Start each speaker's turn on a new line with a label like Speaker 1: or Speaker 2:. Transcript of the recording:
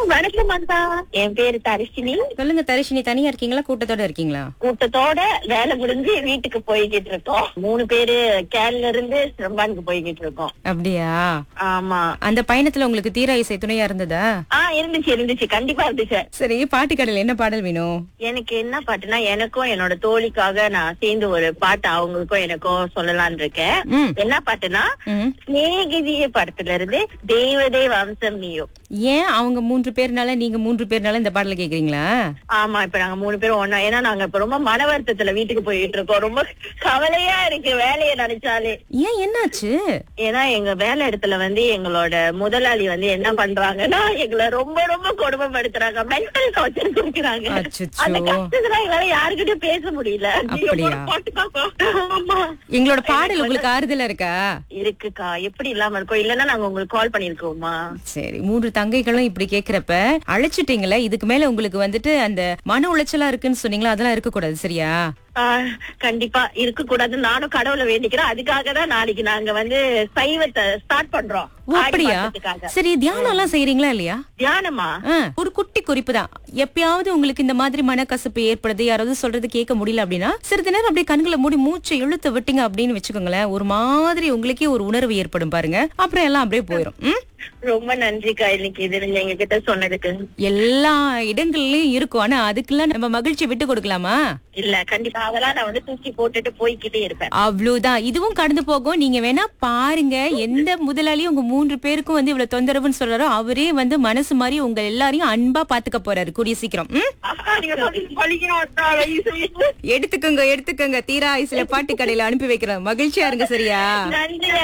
Speaker 1: வணக்கம் அக்கா என் பேரு தரிசினி
Speaker 2: சொல்லுங்க தரிசினி தனியா இருக்கீங்களா கூட்டத்தோட இருக்கீங்களா
Speaker 1: கூட்டத்தோட வேலை முடிஞ்சு வீட்டுக்கு போய்கிட்டு இருக்கோம் மூணு பேரு கேரள இருந்து சிரம்பானுக்கு போய்கிட்டு இருக்கோம்
Speaker 2: அப்படியா
Speaker 1: ஆமா
Speaker 2: அந்த பயணத்துல உங்களுக்கு தீரா இசை துணையா இருந்ததா
Speaker 1: ஆ இருந்துச்சு இருந்துச்சு கண்டிப்பா இருந்துச்சு
Speaker 2: சரி பாட்டு கடையில என்ன பாடல் வேணும்
Speaker 1: எனக்கு என்ன பாட்டுனா எனக்கும் என்னோட தோழிக்காக நான் சேர்ந்து ஒரு பாட்டு அவங்களுக்கும் எனக்கும் சொல்லலாம்னு இருக்கேன்
Speaker 2: ம்.
Speaker 1: என்ன பாட்டுனா
Speaker 2: ம்.
Speaker 1: சிநேகிதிய படத்துல இருந்து தேவதே வம்சம் நீயோ
Speaker 2: ஏன் அவங்க மூன்று பேர்னால நீங்க மூன்று பேர்னால இந்த பாடல கேக்குறீங்களா
Speaker 1: ஆமா இப்ப நாங்க மூணு பேரும் ஒண்ணா ஏன்னா நாங்க இப்ப ரொம்ப மன வருத்தத்துல வீட்டுக்கு போயிட்டு இருக்கோம் ரொம்ப கவலையா இருக்கு வேலையை நினைச்சாலே
Speaker 2: ஏன் என்னாச்சு
Speaker 1: ஏன்னா எங்க வேலை இடத்துல வந்து எங்களோட முதலாளி வந்து என்ன பண்றாங்கன்னா எங்களை ரொம்ப ரொம்ப கொடுமைப்படுத்துறாங்க மென்டல் டார்ச்சர் கொடுக்குறாங்க
Speaker 2: அச்சச்சோ.
Speaker 1: அந்த கஷ்டத்துல எங்களால யாருக்கிட்டும் பேச முடியல ஐயோ,
Speaker 2: அப்படியா?
Speaker 1: ஒரு பாட்டுக்காக. ஆமா
Speaker 2: எங்களோட பாடல் உங்களுக்கு ஆறுதலா இருக்கா
Speaker 1: இருக்குக்கா எப்படி இல்லாம இருக்கோம் இல்லன்னா நாங்க உங்களுக்கு கால் பண்ணிருக்கோமா
Speaker 2: சரி மூன்று தங்கைகளும் இப்படி கேக்குறப்ப அழைச்சிட்டீங்களே இதுக்கு மேல உங்களுக்கு வந்துட்டு அந்த மன உளைச்சலா இருக்குன்னு சொன்னீங்களா அதெல்லாம் இருக்க கூடாது சரியா
Speaker 1: ஆஹ் கண்டிப்பா இருக்க கூடாது நானும் கடவுளை வேண்டிக்கிறேன் அதுக்காக தான் நாளைக்கு நாங்க வந்து சைவத்தை ஸ்டார்ட் பண்றோம்
Speaker 2: ஓ
Speaker 1: ஆடி
Speaker 2: அப்படியா
Speaker 1: மாசத்துக்காக.
Speaker 2: சரி தியானம் எல்லாம் செய்யறீங்களா இல்லையா
Speaker 1: தியானமா
Speaker 2: ஆ, ஒரு குட்டி குறிப்பு தான் எப்பயாவது உங்களுக்கு இந்த மாதிரி மனக்கசப்பு ஏற்படுது யாராவது சொல்றது கேட்க முடியல அப்படின்னா சிறிது நேரம் அப்படியே கண்களை மூடி மூச்சை இழுத்து விட்டீங்க அப்படின்னு வச்சுக்கோங்களேன் ஒரு மாதிரி உங்களுக்கே ஒரு உணர்வு ஏற்படும் பாருங்க அப்புறம் எல்லாம் அப்படியே போயிடும் ம்?
Speaker 1: ரொம்ப நன்றிக்கா இன்னைக்கு இது நீங்க எங்க கிட்ட சொன்னதுக்கு
Speaker 2: எல்லா இடங்கள்லயும் இருக்கும் ஆனா அதுக்கெல்லாம் நம்ம மகிழ்ச்சி விட்டு கொடுக்கலாமா
Speaker 1: இல்ல கண்டிப்பா அதெல்லாம் நான் வந்து தூக்கி போட்டுட்டு போய்கிட்டே இருப்பேன்
Speaker 2: அவ்வளவுதான் இதுவும் கடந்து போகும் நீங்க வேணா பாருங்க எந்த முதலாளியும் உங்க மூன்று பேருக்கும் வந்து இவ்வளவு தொந்தரவுன்னு சொல்றாரோ அவரே வந்து மனசு மாதிரி உங்க எல்லாரையும் அன்பா பாத்துக்க போறாரு கூடிய சீக்கிரம் ம்?
Speaker 1: அக்கா, நீங்க சொல்லி- பழிக்கணும் அக்கா, தயவு செய்து.
Speaker 2: எடுத்துக்கோங்க எடுத்துக்கோங்க தீரா ஐஸ்ல பாட்டு கடையில அனுப்பி வைக்கிறேன் மகிழ்ச்சியா இருங்க சரியா
Speaker 1: நன்றி